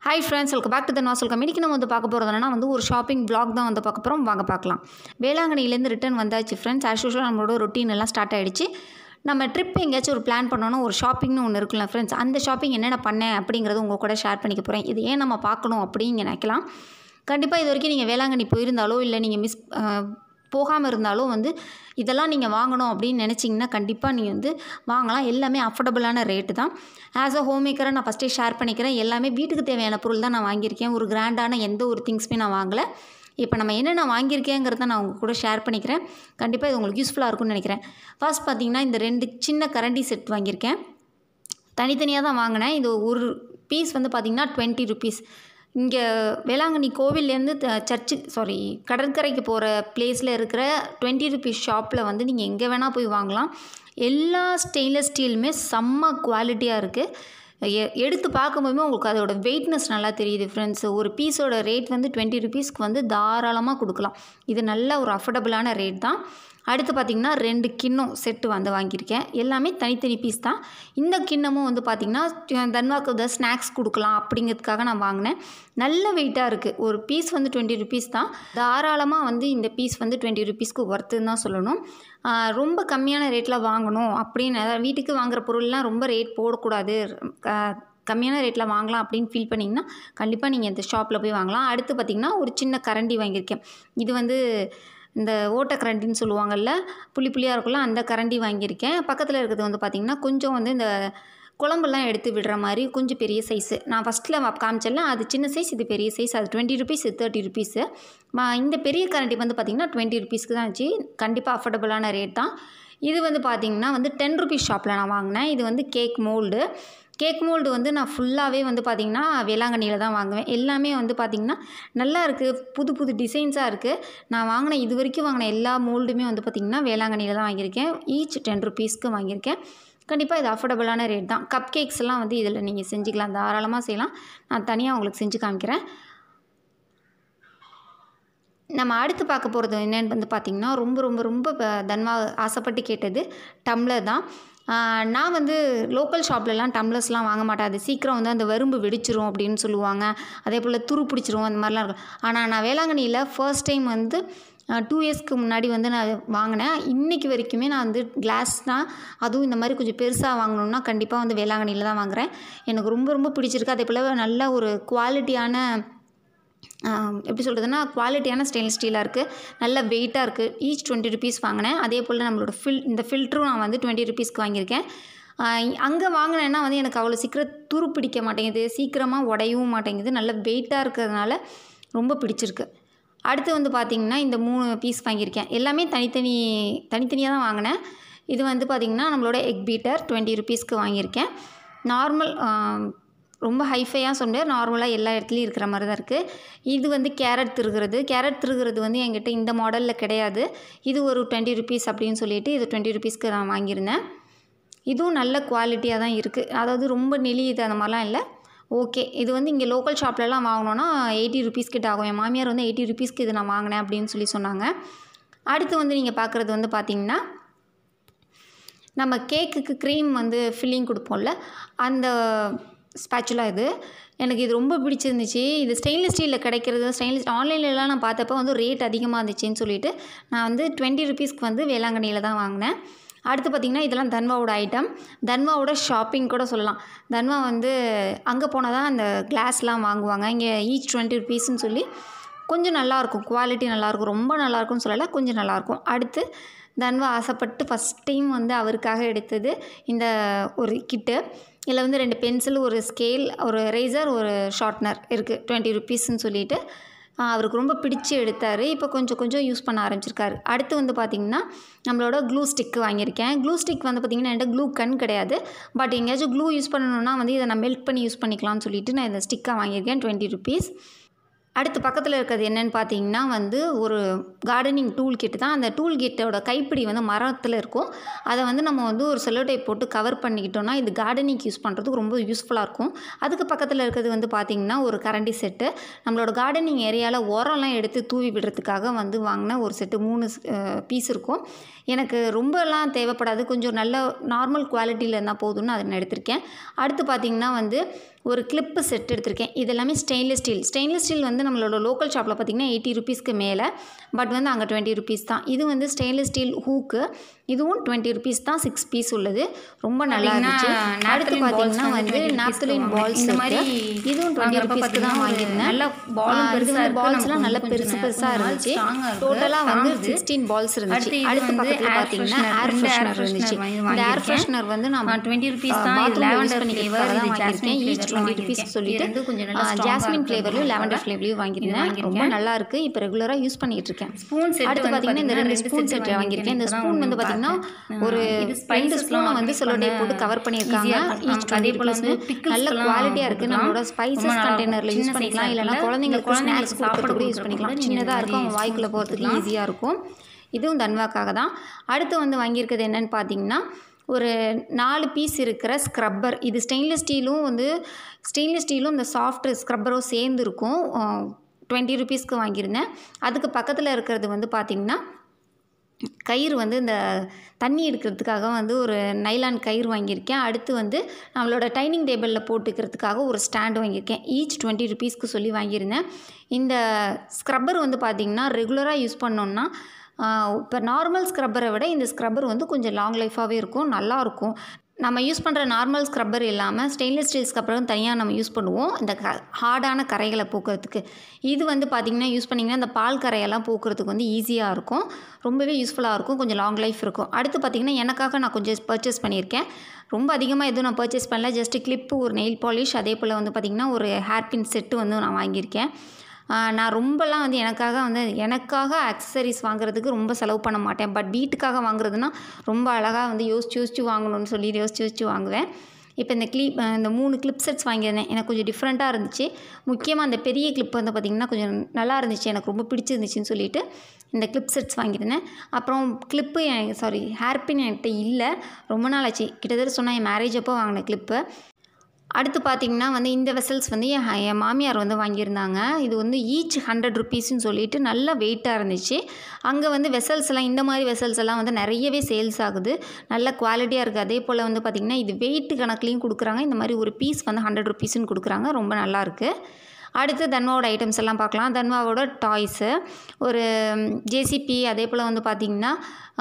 Hi friends welcome back to the நாசல் கம்பெனிக்கு நம்ம வந்து பார்க்க போகிறது என்னன்னா வந்து ஒரு ஷாப்பிங் vlog தான் வந்து பார்க்க போகிறோம் வாங்க பார்க்கலாம் வேளாங்கண்ணிலேருந்து ரிட்டர்ன் வந்தாச்சு ஃப்ரெண்ட்ஸ் ஆஸ் யூஷுவல் நம்மளோட ரொட்டீன் எல்லாம் ஸ்டார்ட் ஆகிடுச்சு நம்ம ட்ரிப் எங்கேயாச்சும் ஒரு பிளான் பண்ணோன்னா ஒரு ஷாப்பிங்னு ஒன்று இருக்குல்ல ஃப்ரெண்ட்ஸ் அந்த ஷாப்பிங் என்னென்ன பண்ணேன் அப்படிங்கிறது உங்கள் கூட ஷேர் பண்ணிக்க போகிறேன் இது ஏன் நம்ம பார்க்கணும் அப்படின்னு நினைக்கலாம் கண்டிப்பாக இது வரைக்கும் நீங்கள் வேளாங்கண்ணி போயிருந்தாலோ இல்லை நீங்கள் மிஸ் போகாமல் இருந்தாலும் வந்து இதெல்லாம் நீங்கள் வாங்கணும் அப்படின்னு நினச்சிங்கன்னா கண்டிப்பாக நீங்கள் வந்து வாங்கலாம் எல்லாமே அஃபோர்டபுளான ரேட்டு தான் ஆஸ் அ ஹோம் மேக்கரை நான் ஃபஸ்ட்டே ஷேர் பண்ணிக்கிறேன் எல்லாமே வீட்டுக்கு தேவையான பொருள் தான் நான் வாங்கியிருக்கேன் ஒரு கிராண்டான எந்த ஒரு திங்ஸுமே நான் வாங்கலை இப்போ நம்ம என்னென்ன வாங்கியிருக்கேங்கிறத நான் உங்கள் கூட ஷேர் பண்ணிக்கிறேன் கண்டிப்பாக இது உங்களுக்கு யூஸ்ஃபுல்லாக இருக்கும்னு நினைக்கிறேன் ஃபர்ஸ்ட் பார்த்தீங்கன்னா இந்த ரெண்டு சின்ன கரண்டி செட் வாங்கியிருக்கேன் தனித்தனியாக தான் வாங்கினேன் இது ஒரு பீஸ் வந்து பார்த்திங்கன்னா டுவெண்ட்டி ருபீஸ் இங்கே வேளாங்கண்ணி கோவில்லேருந்து சர்ச்சு சாரி கடற்கரைக்கு போகிற பிளேஸில் இருக்கிற டுவெண்ட்டி ருபீஸ் ஷாப்பில் வந்து நீங்கள் எங்கே வேணால் போய் வாங்கலாம் எல்லா ஸ்டெயின்லெஸ் ஸ்டீலுமே செம்ம குவாலிட்டியாக இருக்குது எ எடுத்து பார்க்கும்போதுமே உங்களுக்கு அதோட வெயிட்னஸ் நல்லா தெரியுது ஃப்ரெண்ட்ஸ் ஒரு பீஸோட ரேட் வந்து டுவெண்ட்டி ருபீஸ்க்கு வந்து தாராளமாக கொடுக்கலாம் இது நல்ல ஒரு அஃபோர்டபுளான ரேட் தான் அடுத்து பார்த்திங்கன்னா ரெண்டு கிண்ணம் செட்டு வந்து வாங்கியிருக்கேன் எல்லாமே தனித்தனி பீஸ் தான் இந்த கிண்ணமும் வந்து பார்த்திங்கன்னா தன்வாக்கு தான் ஸ்நாக்ஸ் கொடுக்கலாம் அப்படிங்கிறதுக்காக நான் வாங்கினேன் நல்ல வெயிட்டாக இருக்குது ஒரு பீஸ் வந்து டுவெண்ட்டி ருபீஸ் தான் தாராளமாக வந்து இந்த பீஸ் வந்து டுவெண்ட்டி ருபீஸ்க்கு ஒர்த்துன்னு தான் சொல்லணும் ஆஹ் ரொம்ப கம்மியான ரேட்டில் வாங்கணும் அப்படின்னு அதாவது வீட்டுக்கு வாங்குற பொருள்லாம் ரொம்ப ரேட் போடக்கூடாது க- கம்மியான ரேட்டில் வாங்கலாம் அப்படின்னு ஃபீல் பண்ணிங்கன்னா கண்டிப்பாக நீங்கள் இந்த ஷாப்பில் போய் வாங்கலாம் அடுத்து பார்த்திங்கன்னா ஒரு சின்ன கரண்டி வாங்கியிருக்கேன் இது வந்து இந்த ஓட்டை கரண்டின்னு சொல்லுவாங்கல்ல புள்ளி புள்ளியாக இருக்கும்ல அந்த கரண்டி வாங்கியிருக்கேன் பக்கத்தில் இருக்கிறது வந்து பார்த்திங்கன்னா கொஞ்சம் வந்து இந்த குழம்புலாம் எடுத்து விடுற மாதிரி கொஞ்சம் பெரிய சைஸு நான் ஃபஸ்ட்டில் காமிச்சல அது சின்ன சைஸ் இது பெரிய சைஸ் அது டுவெண்ட்டி ருபீஸ் இது தேர்ட்டி ருபீஸு இந்த பெரிய கரண்டி வந்து பார்த்திங்கன்னா டுவெண்ட்டி ருபீஸ்க்கு தான் இருந்துச்சு கண்டிப்பாக அஃபோர்டபுளான ரேட் தான் இது வந்து பார்த்திங்கன்னா வந்து டென் ருபீஸ் ஷாப்பில் நான் வாங்கினேன் இது வந்து கேக் மோல்டு கேக் மோல்டு வந்து நான் ஃபுல்லாகவே வந்து பார்த்திங்கன்னா வேளாங்கண்ணியில் தான் வாங்குவேன் எல்லாமே வந்து பார்த்திங்கன்னா நல்லா இருக்குது புது புது டிசைன்ஸாக இருக்குது நான் வாங்கின இது வரைக்கும் வாங்கின எல்லா மோல்டுமே வந்து பார்த்திங்கன்னா வேளாங்கண்ணியில் தான் வாங்கியிருக்கேன் ஈச் டென் ருபீஸ்க்கு வாங்கியிருக்கேன் கண்டிப்பாக இது அஃபோர்டபுளான ரேட் தான் கப் கேக்ஸ்லாம் வந்து இதில் நீங்கள் செஞ்சுக்கலாம் தாராளமாக செய்யலாம் நான் தனியாக உங்களுக்கு செஞ்சு காமிக்கிறேன் நம்ம அடுத்து பார்க்க போகிறது என்னன்னு வந்து பார்த்திங்கன்னா ரொம்ப ரொம்ப ரொம்ப ப- தன்வா ஆசைப்பட்டு கேட்டது டம்ளர் தான் ஆஹ் நான் வந்து லோக்கல் ஷாப்லலாம் டம்ளர்ஸ்லாம் வாங்க மாட்டேன் அது சீக்கிரம் வந்து அந்த வரும்பு வெடிச்சிரும் அப்படின்னு சொல்லுவாங்க அதே போல் துரு பிடிச்சிரும் அந்த மாதிரிலாம் இருக்கும் ஆனால் நான் வேளாங்கண்ணியில் ஃபர்ஸ்ட் டைம் வந்து டூ இயர்ஸ்க்கு முன்னாடி வந்து நான் வாங்கினேன் இன்றைக்கி வரைக்குமே நான் வந்து கிளாஸ்னால் அதுவும் இந்த மாதிரி கொஞ்சம் பெருசாக வாங்கணுன்னா கண்டிப்பாக வந்து வேளாங்கண்ணியில் தான் வாங்குறேன் எனக்கு ரொம்ப ரொம்ப பிடிச்சிருக்கு அதே போல் நல்ல ஒரு குவாலிட்டியான ஆம், எப்படி சொல்கிறதுனா குவாலிட்டியான ஸ்டெயின்லெஸ் ஸ்டீலாக இருக்குது நல்ல வெயிட்டாக இருக்குது ஈச் டுவெண்ட்டி ருபீஸ் வாங்கினேன் அதே போல் நம்மளோட ஃபில் இந்த ஃபில்ட்ரும் நான் வந்து டுவெண்ட்டி ருபீஸ்க்கு வாங்கியிருக்கேன் அங்கே வாங்கினேன்னா வந்து எனக்கு அவ்வளோ சீக்கிரம் துரு பிடிக்க மாட்டேங்குது சீக்கிரமாக உடையவும் மாட்டேங்குது நல்ல வெயிட்டாக இருக்கிறதுனால ரொம்ப பிடிச்சிருக்கு அடுத்து வந்து பார்த்திங்கன்னா இந்த மூணு பீஸ் வாங்கியிருக்கேன் எல்லாமே தனித்தனி தனித்தனியாக தான் வாங்கினேன் இது வந்து பார்த்திங்கன்னா நம்மளோட எக் பீட்டர் டுவெண்ட்டி ருபீஸ்க்கு வாங்கியிருக்கேன் நார்மல் ரொம்ப ஹைஃபையாக சொன்னேன் நார்மலாக எல்லா இடத்துலையும் இருக்கிற மாதிரி தான் இருக்குது இது வந்து கேரட் திருகிறது கேரட் திருகிறது வந்து என்கிட்ட இந்த மாடலில் கிடையாது இது ஒரு டுவெண்ட்டி ருபீஸ் அப்படின்னு சொல்லிட்டு இது டுவெண்ட்டி ருபீஸ்க்கு நான் வாங்கியிருந்தேன் இதுவும் நல்ல குவாலிட்டியாக தான் இருக்குது அதாவது ரொம்ப நெளியுது அந்த மாதிரிலாம் இல்லை ஓகே இது வந்து இங்கே லோக்கல் ஷாப்லலாம் வாங்கினோன்னா எயிட்டி ருபீஸ் கிட்ட ஆகும் என் மாமியார் வந்து எயிட்டி ருபீஸ்க்கு இது நான் வாங்கினேன் அப்படின்னு சொல்லி சொன்னாங்க அடுத்து வந்து நீங்கள் பார்க்குறது வந்து பார்த்தீங்கன்னா நம்ம கேக்குக்கு க்ரீம் வந்து ஃபில்லிங் கொடுப்போம்ல அந்த ஸ்பேச்சுலா இது எனக்கு இது ரொம்ப பிடிச்சிருந்துச்சு இது ஸ்டெயின்லெஸ் ஸ்டீலில் கிடைக்கிறது ஸ்டெயின்லெஸ் ஆன்லைன்லலாம் நான் பார்த்தப்ப வந்து ரேட் அதிகமாக இருந்துச்சுன்னு சொல்லிட்டு நான் வந்து டுவெண்ட்டி ருபீஸ்க்கு வந்து வேளாங்கண்ணியில் தான் வாங்கினேன் அடுத்து பார்த்திங்கன்னா இதெல்லாம் தன்வாவோட ஐட்டம் தன்வாவோட ஷாப்பிங் கூட சொல்லலாம் தன்வா வந்து அங்கே போனால் தான் அந்த கிளாஸ்லாம் வாங்குவாங்க இங்கே ஈச் டுவெண்ட்டி ருபீஸ்ன்னு சொல்லி கொஞ்சம் நல்லாயிருக்கும் குவாலிட்டி நல்லாயிருக்கும் ரொம்ப நல்லாயிருக்கும்னு சொல்லலை கொஞ்சம் நல்லாயிருக்கும் அடுத்து தன்வா ஆசைப்பட்டு ஃபஸ்ட் டைம் வந்து அவருக்காக எடுத்தது இந்த ஒரு கிட்டு இதில் வந்து ரெண்டு பென்சில் ஒரு ஸ்கேல் ஒரு ரேசர் ஒரு ஷார்ப்னர் இருக்குது டுவெண்ட்டி ருபீஸ்ன்னு சொல்லிட்டு ஆஹ் அவருக்கு ரொம்ப பிடிச்சி எடுத்தார் இப்போ கொஞ்சம் கொஞ்சம் யூஸ் பண்ண ஆரம்பிச்சிருக்காரு அடுத்து வந்து பார்த்திங்கன்னா நம்மளோட க்ளூ ஸ்டிக்கு வாங்கியிருக்கேன் க்ளூ ஸ்டிக் வந்து பார்த்திங்கன்னா என்கிட்ட க்ளூ கன் கிடையாது பட் எங்கேயாச்சும் க்ளூ யூஸ் பண்ணணுன்னா வந்து இதை நான் மெல்ட் பண்ணி யூஸ் பண்ணிக்கலாம்னு சொல்லிட்டு நான் இந்த ஸ்டிக்காக வாங்கியிருக்கேன் டுவெண்ட்டி ருபீஸ் அடுத்து பக்கத்தில் இருக்கிறது என்னன்னு பார்த்தீங்கன்னா வந்து ஒரு கார்டனிங் டூல் கிட் தான் அந்த டூல் கிட்டோட கைப்பிடி வந்து மரத்தில் இருக்கும் அதை வந்து நம்ம வந்து ஒரு செல்லோ டைப் போட்டு கவர் பண்ணிக்கிட்டோம்னா இது கார்டனிங்க்கு யூஸ் பண்ணுறதுக்கு ரொம்ப யூஸ்ஃபுல்லாக இருக்கும் அதுக்கு பக்கத்தில் இருக்கிறது வந்து பார்த்திங்கன்னா ஒரு கரண்டி செட்டு நம்மளோட கார்டனிங் ஏரியாவில் உரம்லாம் எடுத்து தூவி விடுறதுக்காக வந்து வாங்கின ஒரு செட்டு மூணு பீஸ் இருக்கும் எனக்கு ரொம்பலாம் தேவைப்படாது கொஞ்சம் நல்ல நார்மல் குவாலிட்டியில் இருந்தால் போதும்னு அதை நான் எடுத்திருக்கேன் அடுத்து பார்த்திங்கன்னா வந்து ஒரு கிளிப்பு செட் எடுத்திருக்கேன் இது எல்லாமே ஸ்டெயின்லெஸ் ஸ்டீல் ஸ்டெயின்லெஸ் ஸ்டீல் வந்து நம்மளோட லோக்கல் ஷாப்பில் பார்த்திங்கன்னா எயிட்டி ருபீஸ்க்கு மேலே பட் வந்து அங்கே டுவெண்ட்டி ருபீஸ் தான் இது வந்து ஸ்டெயின்லெஸ் ஸ்டீல் ஹூக்கு இதுவும் டுவெண்ட்டி ருபீஸ் தான் சிக்ஸ் பீஸ் உள்ளது ரொம்ப நல்லா இருந்துச்சு அடுத்து பார்த்தீங்கன்னா வந்து நாப்தலின் பால்ஸ் இந்த மாதிரி இதுவும் டுவெண்ட்டி ருபீஸ்க்கு தான் வாங்கியிருந்தேன் நல்ல பாலும் ஆ, இது பெருசா வந்து இருக்கு. பால்ஸ்லாம் நமக்கு நல்ல கொஞ்சம் பெருசு நே- பெருசாக கொஞ்ச நாள் இருந்துச்சு strong ஆ இருக்கு. டோட்டலாக வந்து தாங்குது. சிக்ஸ்டீன் பால்ஸ் இருந்துச்சு அடுத்து இது அடுத்து வந்து பக்கத்தில் air பார்த்தீங்கன்னா freshener. ஏர் ரெண்டு air ஃப்ரெஷ்னர் இருந்துச்சு freshener வாங்கி- இந்த ஏர் வாங்கியிருக்கேன். ஃப்ரெஷ்னர் வந்து நான் ஆ, 20 rupees தான். இது பாத்ரூம் யூஸ் lavender பண்ணிக்கிறதுக்காக flavor, தான் இது வாங்கியிருக்கேன் jasmine ஈச் flavor டுவெண்ட்டி வாங்கியிருக்கேன். ருபீஸ் சொல்லிட்டு இது வந்து கொஞ்சம் நல்லா strong-ஆ ஜாஸ்மின் இருக்கு ஃப்ளேவர்லையும் அதனால லேவண்டர் ஃப்ளேவர்லையும் வாங்கியிருந்தேன் ரொம்ப வாங்கியிருக்கேன். நல்லா இருக்கு இப்போ ரெகுலராக யூஸ் பண்ணிட்டு இருக்கேன் ஸ்பூன் செட் அடுத்து பார்த்தீங்கன்னா இந்த ரெண்டு ஸ்பூன் செட் வாங்கியிருக்கேன் இந்த ஸ்பூன் வந்து பார்த்தீங்கன்னா ஒரு ரெண்டு ஸ்பூனை வந்து சொல்லோடே போட்டு கவர் பண்ணியிருக்காங்க ஈச் அதே டுவெண்ட்டி போல ருபீஸ் வந்து நல்ல குவாலிட்டியாக இருக்குது நம்மளோட ஸ்பைசஸ் கண்டெய்னரில் யூஸ் பண்ணிக்கலாம் இல்லைனா குழந்தைங்களுக்கு ஸ்நாக்ஸ் கொடுக்கறது கூட யூஸ் பண்ணிக்கலாம் சின்னதாக இருக்கும் அவங்க வாய்க்குள்ளே போகிறதுக்கு ஈஸியாக இருக்கும் இதுவும் தன்வாக்காக தான் அடுத்து வந்து வாங்கியிருக்கிறது என்னன்னு பார்த்தீங்கன்னா ஒரு நாலு பீஸ் இருக்கிற ஸ்க்ரப்பர் இது ஸ்டெயின்லெஸ் ஸ்டீலும் வந்து ஸ்டெயின்லெஸ் ஸ்டீலும் இந்த சாஃப்ட் ஸ்க்ரப்பரும் சேர்ந்து இருக்கும் டுவெண்ட்டி ருபீஸ்க்கு வாங்கியிருந்தேன் அதுக்கு பக்கத்தில் இருக்கிறது வந்து பார்த்திங்கன்னா கயிறு வந்து இந்த தண்ணி எடுக்கிறதுக்காக வந்து ஒரு நைலான் கயிறு வாங்கியிருக்கேன் அடுத்து வந்து நம்மளோட டைனிங் டேபிளில் போட்டுக்கிறதுக்காக ஒரு ஸ்டாண்டு வாங்கியிருக்கேன் ஈச் டுவெண்ட்டி ருபீஸ்க்கு சொல்லி வாங்கியிருந்தேன் இந்த ஸ்க்ரப்பர் வந்து பார்த்திங்கன்னா ரெகுலராக யூஸ் பண்ணோன்னா இப்போ நார்மல் ஸ்க்ரப்பரை விட இந்த ஸ்க்ரப்பர் வந்து கொஞ்சம் லாங் லைஃபாகவே இருக்கும் நல்லாயிருக்கும் நம்ம யூஸ் பண்ணுற நார்மல் ஸ்க்ரப்பர் இல்லாமல் ஸ்டெயின்லெஸ் ஸ்டீல் ஸ்க்ரப்பரும் தனியாக நம்ம யூஸ் பண்ணுவோம் இந்த க ஹார்டான கரைகளை போக்குறதுக்கு இது வந்து பார்த்திங்கன்னா யூஸ் பண்ணிங்கன்னா இந்த பால் கரையெல்லாம் போக்குறதுக்கு வந்து ஈஸியாக இருக்கும் ரொம்பவே யூஸ்ஃபுல்லாக இருக்கும் கொஞ்சம் லாங் லைஃப் இருக்கும் அடுத்து பார்த்திங்கன்னா எனக்காக நான் கொஞ்சம் பர்ச்சேஸ் பண்ணியிருக்கேன் ரொம்ப அதிகமாக எதுவும் நான் பர்ச்சேஸ் பண்ணல ஜஸ்ட் கிளிப்பு ஒரு நெயில் பாலிஷ் அதே போல் வந்து பார்த்திங்கன்னா ஒரு ஹேர் பின் செட்டு வந்து நான் வாங்கியிருக்கேன் ஆஹ் நான் ரொம்பலாம் வந்து எனக்காக வந்து எனக்காக அக்சசரிஸ் வாங்குறதுக்கு ரொம்ப செலவு பண்ண மாட்டேன் பட் வீட்டுக்காக வாங்குறதுனா ரொம்ப அழகாக வந்து யோசிச்சு யோசிச்சு வாங்கணும்னு சொல்லி யோசிச்சு யோசிச்சு வாங்குவேன் இப்போ இந்த கிளிப் இந்த மூணு கிளிப் செட்ஸ் வாங்கியிருந்தேன் எனக்கு கொஞ்சம் டிஃப்ரெண்ட்டாக இருந்துச்சு முக்கியமாக அந்த பெரிய கிளிப் வந்து பார்த்திங்கன்னா கொஞ்சம் நல்லா இருந்துச்சு எனக்கு ரொம்ப பிடிச்சிருந்துச்சின்னு சொல்லிட்டு இந்த கிளிப் செட்ஸ் வாங்கியிருந்தேன் அப்புறம் கிளிப்பு சாரி ஹேர்பின் என்கிட்ட இல்லை ரொம்ப நாள் ஆச்சு கிட்டத்தட்ட சொன்னால் என் மேரேஜ் அப்போ வாங்கின கிளிப்பு அடுத்து பார்த்திங்கன்னா வந்து இந்த வெசல்ஸ் வந்து என் ஹ- என் மாமியார் வந்து வாங்கியிருந்தாங்க இது வந்து ஈச் ஹண்ட்ரட் ருபீஸ்னு சொல்லிட்டு நல்ல வெயிட்டாக இருந்துச்சு அங்கே வந்து வெசல்ஸ் எல்லாம் இந்த மாதிரி வெசல்ஸ் எல்லாம் வந்து நிறையவே சேல்ஸ் ஆகுது நல்ல குவாலிட்டியாக இருக்குது அதே போல் வந்து பார்த்திங்கன்னா இது வெயிட் கணக்குலையும் கொடுக்குறாங்க இந்த மாதிரி ஒரு பீஸ் வந்து ஹண்ட்ரட் ருபீஸ்னு கொடுக்குறாங்க ரொம்ப நல்லா இருக்குது அடுத்து தன்வாவோட ஐட்டம்ஸ் எல்லாம் பார்க்கலாம் தன்வாவோட டாய்ஸு ஒரு ஜேசிபி அதே போல் வந்து பார்த்திங்கன்னா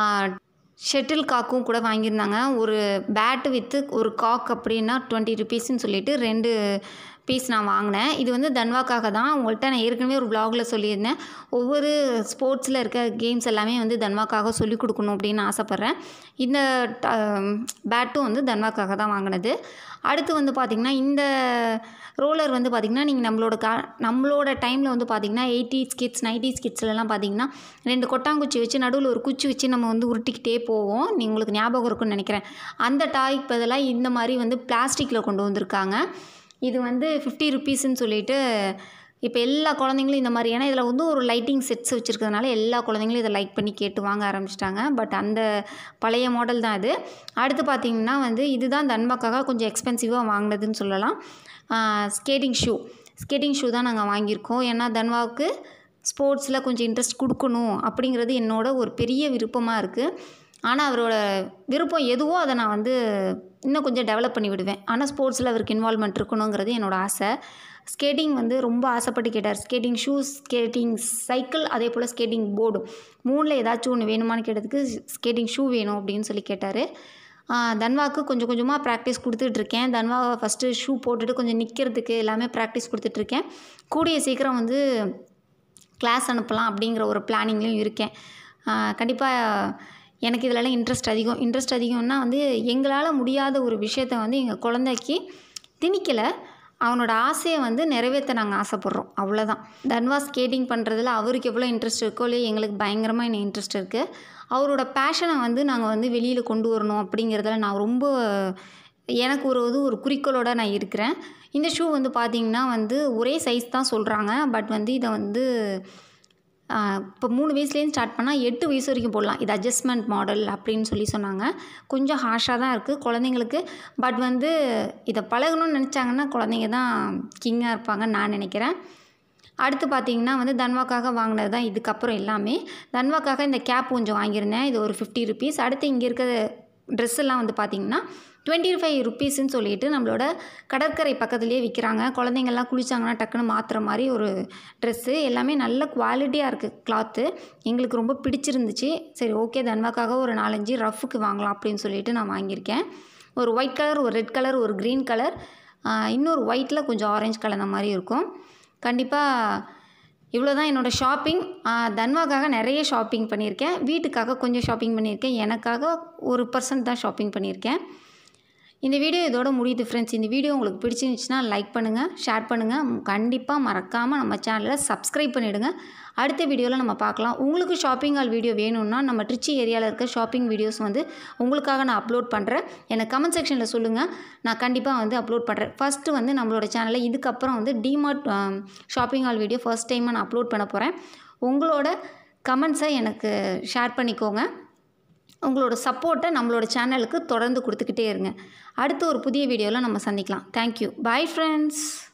ஷெட்டில் காக்கும் கூட வாங்கியிருந்தாங்க ஒரு பேட்டு வித்து ஒரு காக் அப்படின்னா டுவெண்ட்டி ருபீஸ்ன்னு சொல்லிட்டு ரெண்டு பீஸ் நான் வாங்கினேன் இது வந்து தன்வாக்காக தான் உங்கள்கிட்ட நான் ஏற்கனவே ஒரு vlogல சொல்லியிருந்தேன் ஒவ்வொரு ஸ்போர்ட்ஸில் இருக்க கேம்ஸ் எல்லாமே வந்து தன்வாக்காக சொல்லிக் கொடுக்கணும் அப்படின்னு ஆசைப்பட்றேன் இந்த பேட்டும் வந்து தன்வாக்காக தான் வாங்கினது அடுத்து வந்து பார்த்திங்கன்னா இந்த ரோலர் வந்து பார்த்திங்கன்னா நீங்கள் நம்மளோட கா நம்மளோட டைமில் வந்து பார்த்திங்கன்னா எயிட்டிஸ் கிட்ஸ் நைன்டிஸ் கிட்ஸ்லலாம் பார்த்திங்கன்னா ரெண்டு கொட்டாங்குச்சி வச்சு நடுவில் ஒரு குச்சி வச்சு நம்ம வந்து உருட்டிக்கிட்டே போவோம் நீ உங்களுக்கு ஞாபகம் இருக்கும்னு நினைக்கிறேன் அந்த டாய்க்கு பதிலாக இந்த மாதிரி வந்து பிளாஸ்டிக்கில் கொண்டு வந்திருக்காங்க இது வந்து ஃபிஃப்டி ருபீஸ்ன்னு சொல்லிட்டு இப்போ எல்லா குழந்தைங்களும் இந்த மாதிரி ஏன்னா இதில் வந்து ஒரு லைட்டிங் செட்ஸ் வச்சுருக்கிறதுனால எல்லா குழந்தைங்களும் இதை லைக் பண்ணி கேட்டு வாங்க ஆரம்பிச்சிட்டாங்க பட் அந்த பழைய மாடல் தான் இது அடுத்து பார்த்திங்கன்னா வந்து இதுதான் தன்பாக்காக கொஞ்சம் எக்ஸ்பென்சிவாக வாங்கினதுன்னு சொல்லலாம் ஸ்கேட்டிங் ஷூ ஸ்கேட்டிங் ஷூ தான் நாங்கள் வாங்கியிருக்கோம் ஏன்னா தன்வாவுக்கு ஸ்போர்ட்ஸில் கொஞ்சம் இன்ட்ரெஸ்ட் கொடுக்கணும் அப்படிங்கிறது என்னோட ஒரு பெரிய விருப்பமாக இருக்குது ஆனால் அவரோட விருப்பம் எதுவோ அதை நான் வந்து இன்னும் கொஞ்சம் டெவலப் பண்ணி விடுவேன் ஆனால் ஸ்போர்ட்ஸில் அவருக்கு இன்வால்மெண்ட் இருக்கணுங்கிறது என்னோடய ஆசை ஸ்கேட்டிங் வந்து ரொம்ப ஆசைப்பட்டு கேட்டார் ஸ்கேட்டிங் ஷூஸ் ஸ்கேட்டிங் சைக்கிள் அதே போல் ஸ்கேட்டிங் போர்டு மூணில் ஏதாச்சும் ஒன்று வேணுமான்னு கேட்டதுக்கு ஸ்கேட்டிங் ஷூ வேணும் அப்படின்னு சொல்லி கேட்டார் தன்வாக்கு கொஞ்சம் கொஞ்சமாக ப்ராக்டிஸ் கொடுத்துட்ருக்கேன் தன்வாவை ஃபஸ்ட்டு ஷூ போட்டுட்டு கொஞ்சம் நிற்கிறதுக்கு எல்லாமே ப்ராக்டிஸ் கொடுத்துட்ருக்கேன் கூடிய சீக்கிரம் வந்து கிளாஸ் அனுப்பலாம் அப்படிங்கிற ஒரு பிளானிங்லேயும் இருக்கேன் கண்டிப்பாக எனக்கு இதிலலாம் இன்ட்ரெஸ்ட் அதிகம் இன்ட்ரெஸ்ட் அதிகம்னா வந்து எங்களால் முடியாத ஒரு விஷயத்த வந்து எங்கள் குழந்தைக்கு திணிக்கலை அவனோட ஆசையை வந்து நிறைவேற்ற நாங்கள் ஆசைப்பட்றோம் அவ்வளோதான் தன்வா ஸ்கேட்டிங் பண்ணுறதுல அவருக்கு எவ்வளோ இன்ட்ரெஸ்ட் இருக்கோ இல்லையோ எங்களுக்கு பயங்கரமாக என்ன இன்ட்ரெஸ்ட் இருக்குது அவரோட பேஷனை வந்து நாங்கள் வந்து வெளியில் கொண்டு வரணும் அப்படிங்கிறதுல நான் ரொம்ப எனக்கு ஒரு இது ஒரு குறிக்கோளோட நான் இருக்கிறேன் இந்த ஷூ வந்து பார்த்திங்கன்னா வந்து ஒரே சைஸ் தான் சொல்கிறாங்க பட் வந்து இதை வந்து இப்போ மூணு வயசுலேருந்து ஸ்டார்ட் பண்ணால் எட்டு வயசு வரைக்கும் போடலாம் இது அட்ஜஸ்ட்மெண்ட் மாடல் அப்படின்னு சொல்லி சொன்னாங்க கொஞ்சம் ஹார்ஷாக தான் இருக்குது குழந்தைங்களுக்கு பட் வந்து இதை பழகணும்னு நினச்சாங்கன்னா குழந்தைங்க தான் கிங்காக இருப்பாங்கன்னு நான் நினைக்கிறேன் அடுத்து பார்த்தீங்கன்னா வந்து தன்வாக்காக வாங்கினது தான் இதுக்கப்புறம் எல்லாமே தன்வாக்காக இந்த கேப் கொஞ்சம் வாங்கியிருந்தேன் இது ஒரு ஃபிஃப்டி ருபீஸ் அடுத்து இங்கே இருக்க ட்ரெஸ் எல்லாம் வந்து பார்த்திங்கன்னா டுவெண்ட்டி ஃபைவ் ருப்பீஸ்ன்னு சொல்லிட்டு நம்மளோட கடற்கரை பக்கத்துலேயே விற்கிறாங்க குழந்தைங்கள்லாம் குளிச்சாங்கன்னா டக்குன்னு மாற்றுற மாதிரி ஒரு ட்ரெஸ்ஸு எல்லாமே நல்ல குவாலிட்டியாக இருக்குது கிளாத்து எங்களுக்கு ரொம்ப பிடிச்சிருந்துச்சு சரி ஓகே தன்வாக்காக ஒரு நாலஞ்சு ரஃப்புக்கு வாங்கலாம் அப்படின்னு சொல்லிட்டு நான் வாங்கியிருக்கேன் ஒரு ஒயிட் கலர் ஒரு ரெட் கலர் ஒரு க்ரீன் கலர் இன்னொரு ஒயிட்டில் கொஞ்சம் ஆரஞ்சு கலர் மாதிரி இருக்கும் கண்டிப்பாக இவ்வளோ தான் என்னோடய ஷாப்பிங் தன்வாக்காக நிறைய ஷாப்பிங் பண்ணியிருக்கேன் வீட்டுக்காக கொஞ்சம் ஷாப்பிங் பண்ணியிருக்கேன் எனக்காக ஒரு பர்சன்ட் தான் ஷாப்பிங் பண்ணியிருக்கேன் இந்த வீடியோ இதோட முடியுது ஃப்ரெண்ட்ஸ் இந்த வீடியோ உங்களுக்கு பிடிச்சிருந்துச்சுன்னா லைக் பண்ணுங்கள் ஷேர் பண்ணுங்கள் கண்டிப்பாக மறக்காமல் நம்ம சேனலை சப்ஸ்கிரைப் பண்ணிவிடுங்க அடுத்த வீடியோவில் நம்ம பார்க்கலாம் உங்களுக்கு ஷாப்பிங் ஆல் வீடியோ வேணும்னா நம்ம ட்ரிச்சி ஏரியாவில் இருக்க ஷாப்பிங் வீடியோஸ் வந்து உங்களுக்காக நான் அப்லோட் பண்ணுறேன் எனக்கு கமெண்ட் செக்ஷனில் சொல்லுங்கள் நான் கண்டிப்பாக வந்து அப்லோட் பண்ணுறேன் ஃபஸ்ட்டு வந்து நம்மளோட சேனலில் இதுக்கப்புறம் வந்து DMart shopping haul video first டைமாக நான் அப்லோட் பண்ண போகிறேன் உங்களோட கமெண்ட்ஸை எனக்கு ஷேர் பண்ணிக்கோங்க உங்களோட சப்போர்ட்டை நம்மளோட சேனலுக்கு தொடர்ந்து கொடுத்துக்கிட்டே இருங்க அடுத்து ஒரு புதிய வீடியோவில் நம்ம சந்திக்கலாம் தேங்க்யூ பாய் ஃப்ரெண்ட்ஸ்